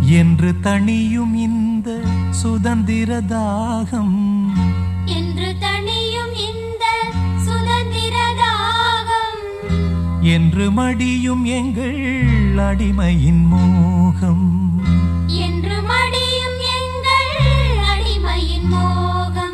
என்று தணியும் இந்த சுதந்திர தாகம் என்று தணியும் இந்த சுதந்திர தாகம் என்று மடியும் எங்கள் அடிமையின் மோகம் என்று மடியும் எங்கள் அடிமையின் மோகம்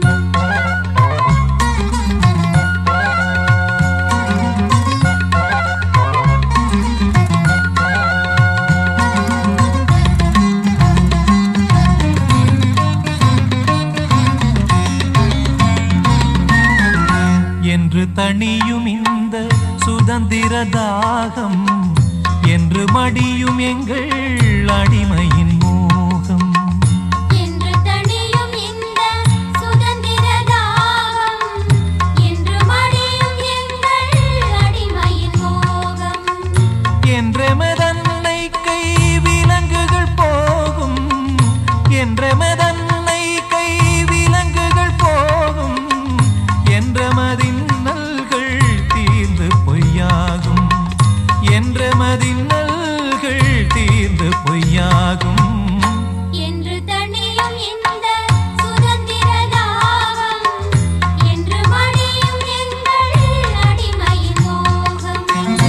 என்று தணியும் இந்த சுதந்திர தாகம் என்று மடியும் எங்கள் அடிமையின் மோகம் என்று தணியும் இந்த சுதந்திர தாகம் என்று மடியும் எங்கள் அடிமையின் மோகம் என்றெமதன்னை கை விலங்குகள் போகும் என்றெமதன்னை கை விலங்குகள் போகும் என்றமதின்னல்கள் தீர்ந்து பொய்யாகும் என்றமதின்னல்கள் தீர்ந்து பொய்யாகும் என்று தணியும் இந்த சுதந்திர தாகம் என்று மடியும் எங்கள் அடிமையின் மோகம்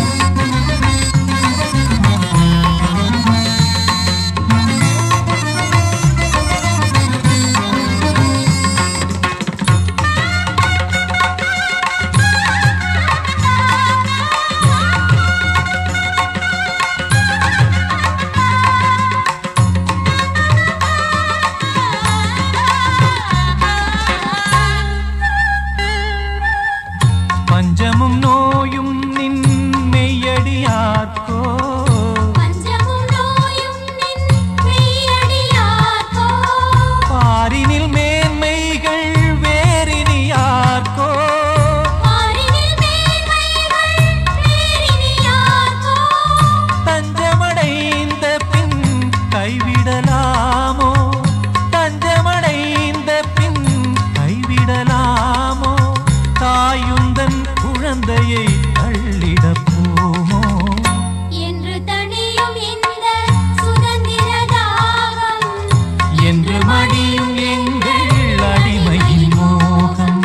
பஞ்சமும் நோயும் நின் மெய்யடியார்க்கோ பஞ்சமும் நோயும் நின் மெய்யடியார்க்கோ பாரினில் மேன்மைகள் வேறினியார்க்கோ பாரினில் மேன்மைகள் வேறினியார்க்கோ தஞ்சமடைந்த பின் கைவிடலாமோ தஞ்சமடைந்த பின் கைவிடலாமோ தாயுந்தன் குழந்தையை தள்ளிடப் போமோ என்று தணியும் இந்த சுதந்திர தாகம் என்று மடியும் எங்கள் அடிமையின் மோகம்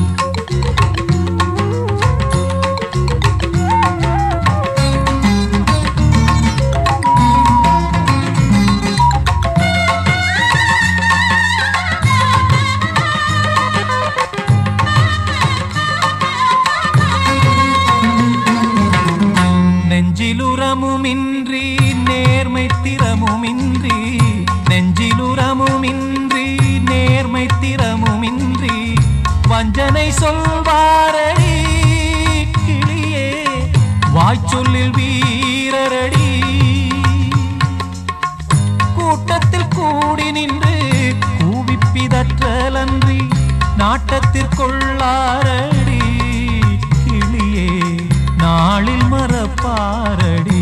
நெஞ்சிலுரமுமின்றி நேர்மை திறமுமின்றி நெஞ்சிலுரமுமின்றி நேர்மை திறமுமின்றி வஞ்சனை சொல்வாரடி கிளியே வாய்ச்சொல்லில் வீரரடி கூட்டத்தில் கூடி நின்று கூவிப்பிதற்றலன்றி நாட்டத்திற்கொள்ளாரடி கிளியே நாளில் மறப்பாரடி